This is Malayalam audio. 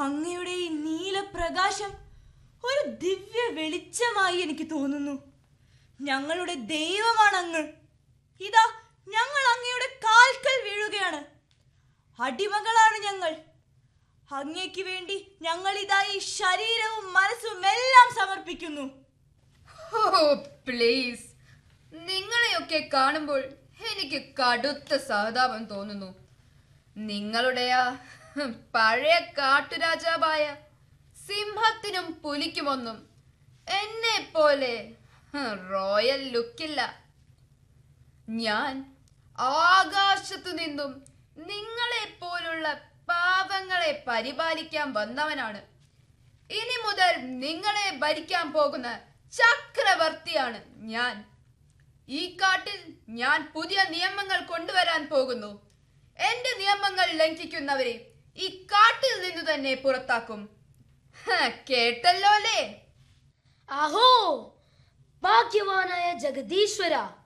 അങ്ങയുടെ ഈ നീലപ്രകാശം ഒരു ദിവ്യ വെളിച്ചമായി എനിക്ക് തോന്നുന്നു ഞങ്ങളുടെ ദൈവമാണ് അങ്ങ് ഇതാ ഞങ്ങൾ അങ്ങയുടെ കാൽക്കൽ വീഴുകയാണ് അടിമകളാണ് ഞങ്ങൾ അങ്ങയ്ക്ക് വേണ്ടി ഞങ്ങൾ ഇതാ ഈ ശരീരവും മനസ്സും എല്ലാം സമർപ്പിക്കുന്നു ഓ പ്ലീസ് നിങ്ങളെയൊക്കെ കാണുമ്പോൾ എനിക്ക് കടുത്ത സഹതാപം തോന്നുന്നു നിങ്ങളുടെ ആ ഹും, പഴയ കാട്ടുരാജാവായ സിംഹത്തിനും പുലിക്കുമൊന്നും എന്നെ പോലെ ഹും, റോയൽ ലുക്കില്ല ഞാൻ ആകാശത്തു നിന്നും നിങ്ങളെ പോലുള്ള പാവങ്ങളെ പരിപാലിക്കാൻ വന്നവനാണ് ഇനി മുതൽ നിങ്ങളെ ഭരിക്കാൻ പോകുന്ന ചക്രവർത്തിയാണ് ഞാൻ ഈ കാട്ടിൽ ഞാൻ പുതിയ നിയമങ്ങൾ കൊണ്ടുവരാൻ പോകുന്നു എന്റെ നിയമങ്ങൾ ലംഘിക്കുന്നവരെ ഈ കാട്ടിൽ നിന്നു തന്നെ പുറത്താക്കും ഹ, കേട്ടല്ലോ അല്ലേ അഹോ ഭാഗ്യവാനായ ജഗദീശ്വര